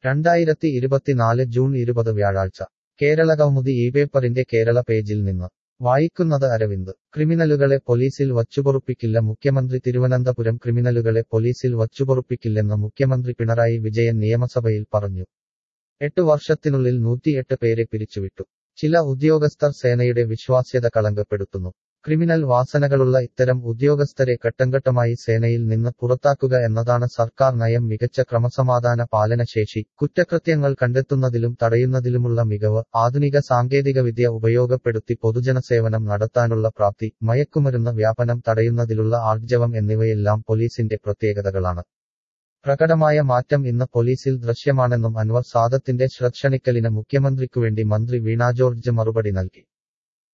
രണ്ടായിരത്തി ഇരുപത്തിനാല് ജൂൺ ഇരുപത് വ്യാഴാഴ്ച കേരള കൗമുദി ഈ പേപ്പറിന്റെ കേരള പേജിൽ നിന്ന് വായിക്കുന്നത് അരവിന്ദ് ക്രിമിനലുകളെ പോലീസിൽ വച്ചുപൊറുപ്പിക്കില്ല മുഖ്യമന്ത്രി തിരുവനന്തപുരം ക്രിമിനലുകളെ പോലീസിൽ വച്ചുപൊറുപ്പിക്കില്ലെന്ന് മുഖ്യമന്ത്രി പിണറായി വിജയൻ നിയമസഭയിൽ പറഞ്ഞു എട്ട് വർഷത്തിനുള്ളിൽ നൂറ്റിയെട്ട് പേരെ പിരിച്ചുവിട്ടു ചില ഉദ്യോഗസ്ഥർ സേനയുടെ വിശ്വാസ്യത കളങ്കപ്പെടുത്തുന്നു ക്രിമിനൽ വാസനകളുള്ള ഇത്തരം ഉദ്യോഗസ്ഥരെ ഘട്ടംഘട്ടമായി സേനയിൽ നിന്ന് പുറത്താക്കുക എന്നതാണ് സർക്കാർ നയം മികച്ച ക്രമസമാധാന പാലനശേഷി കുറ്റകൃത്യങ്ങൾ കണ്ടെത്തുന്നതിലും തടയുന്നതിലുമുള്ള മികവ് ആധുനിക സാങ്കേതികവിദ്യ ഉപയോഗപ്പെടുത്തി പൊതുജനസേവനം നടത്താനുള്ള പ്രാപ്തി മയക്കുമരുന്ന് വ്യാപനം തടയുന്നതിലുള്ള ആർജവം എന്നിവയെല്ലാം പോലീസിന്റെ പ്രത്യേകതകളാണ് പ്രകടമായ മാറ്റം ഇന്ന് പോലീസിൽ ദൃശ്യമാണെന്നും അൻവർ സാദത്തിന്റെ ശ്രദ്ധ ക്ഷണിക്കലിന് മുഖ്യമന്ത്രിക്കുവേണ്ടി മന്ത്രി വീണ ജോർജ് മറുപടി നൽകി